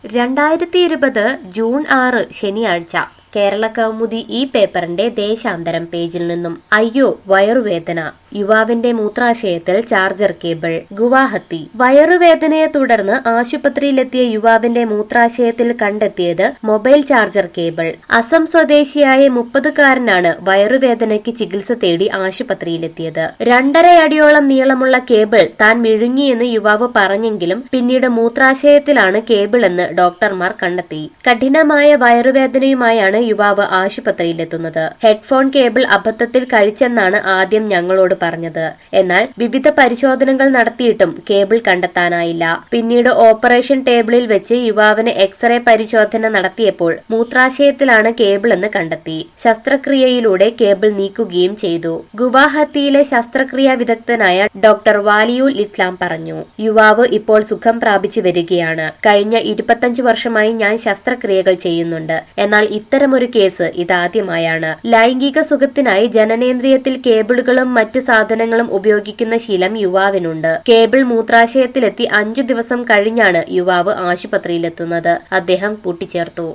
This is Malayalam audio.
രണ്ടായിരത്തി ഇരുപത് ജൂൺ ആറ് ശനിയാഴ്ച കേരള കൗമുദി ഈ പേപ്പറിന്റെ ദേശാന്തരം പേജിൽ നിന്നും അയ്യോ വയറുവേദന യുവാവിന്റെ മൂത്രാശയത്തിൽ ചാർജർ കേബിൾ ഗുവാഹത്തി വയറുവേദനയെ തുടർന്ന് ആശുപത്രിയിലെത്തിയ യുവാവിന്റെ മൂത്രാശയത്തിൽ കണ്ടെത്തിയത് മൊബൈൽ ചാർജർ കേബിൾ അസം സ്വദേശിയായ മുപ്പതുകാരനാണ് വയറുവേദനയ്ക്ക് ചികിത്സ തേടി ആശുപത്രിയിലെത്തിയത് രണ്ടര അടിയോളം നീളമുള്ള കേബിൾ താൻ മിഴുങ്ങിയെന്ന് യുവാവ് പറഞ്ഞെങ്കിലും പിന്നീട് മൂത്രാശയത്തിലാണ് കേബിൾ എന്ന് ഡോക്ടർമാർ കണ്ടെത്തി കഠിനമായ വയറുവേദനയുമായാണ് യുവാവ് ആശുപത്രിയിലെത്തുന്നത് ഹെഡ്ഫോൺ കേബിൾ അബദ്ധത്തിൽ കഴിച്ചെന്നാണ് ആദ്യം ഞങ്ങളോട് പറഞ്ഞത് എന്നാൽ വിവിധ പരിശോധനകൾ നടത്തിയിട്ടും കേബിൾ കണ്ടെത്താനായില്ല പിന്നീട് ഓപ്പറേഷൻ ടേബിളിൽ വെച്ച് യുവാവിന് എക്സ്റേ പരിശോധന നടത്തിയപ്പോൾ മൂത്രാശയത്തിലാണ് കേബിൾ എന്ന് കണ്ടെത്തി ശസ്ത്രക്രിയയിലൂടെ കേബിൾ നീക്കുകയും ചെയ്തു ഗുവാഹത്തിയിലെ ശസ്ത്രക്രിയാ വിദഗ്ധനായ ഡോക്ടർ വാലിയുൽ ഇസ്ലാം പറഞ്ഞു യുവാവ് ഇപ്പോൾ സുഖം പ്രാപിച്ചു വരികയാണ് കഴിഞ്ഞ ഇരുപത്തഞ്ചു വർഷമായി ഞാൻ ശസ്ത്രക്രിയകൾ ചെയ്യുന്നുണ്ട് എന്നാൽ ഇത്തരമൊരു കേസ് ഇതാദ്യമായാണ് ലൈംഗിക സുഖത്തിനായി ജനനേന്ദ്രിയത്തിൽ കേബിളുകളും മറ്റ് സാധനങ്ങളും ഉപയോഗിക്കുന്ന ശീലം യുവാവിനുണ്ട് കേബിൾ മൂത്രാശയത്തിലെത്തി അഞ്ചു ദിവസം കഴിഞ്ഞാണ് യുവാവ് ആശുപത്രിയിലെത്തുന്നത് അദ്ദേഹം കൂട്ടിച്ചേർത്തു